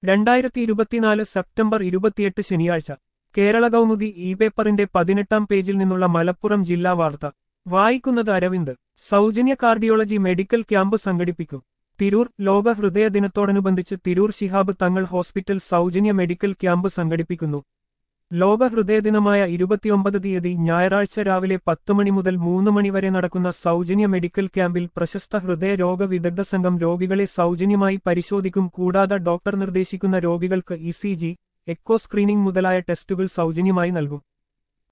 രണ്ടായിരത്തി ഇരുപത്തിനാല് സെപ്റ്റംബർ ഇരുപത്തിയെട്ട് ശനിയാഴ്ച കേരള കൗമുദി ഇ പേപ്പറിന്റെ പതിനെട്ടാം പേജിൽ നിന്നുള്ള മലപ്പുറം ജില്ലാ വാർത്ത വായിക്കുന്നത് അരവിന്ദ് സൗജന്യ കാർഡിയോളജി മെഡിക്കൽ ക്യാമ്പ് സംഘടിപ്പിക്കും തിരൂർ ലോക ഹൃദയ ദിനത്തോടനുബന്ധിച്ച് തിരൂർ ശിഹാബ് തങ്ങൾ ഹോസ്പിറ്റൽ സൗജന്യ മെഡിക്കൽ ക്യാമ്പ് സംഘടിപ്പിക്കുന്നു ലോക ഹൃദയദിനമായ ഇരുപത്തിയൊമ്പത് തീയതി ഞായറാഴ്ച രാവിലെ പത്ത് മണി മുതൽ മൂന്ന് മണി വരെ നടക്കുന്ന സൗജന്യ മെഡിക്കൽ ക്യാമ്പിൽ പ്രശസ്ത ഹൃദയ രോഗ വിദഗ്ധ സംഘം രോഗികളെ സൗജന്യമായി പരിശോധിക്കും കൂടാതെ ഡോക്ടർ നിർദ്ദേശിക്കുന്ന രോഗികൾക്ക് E C G echo screening മുതലായ ടെസ്റ്റുകൾ സൗജന്യമായി നൽകും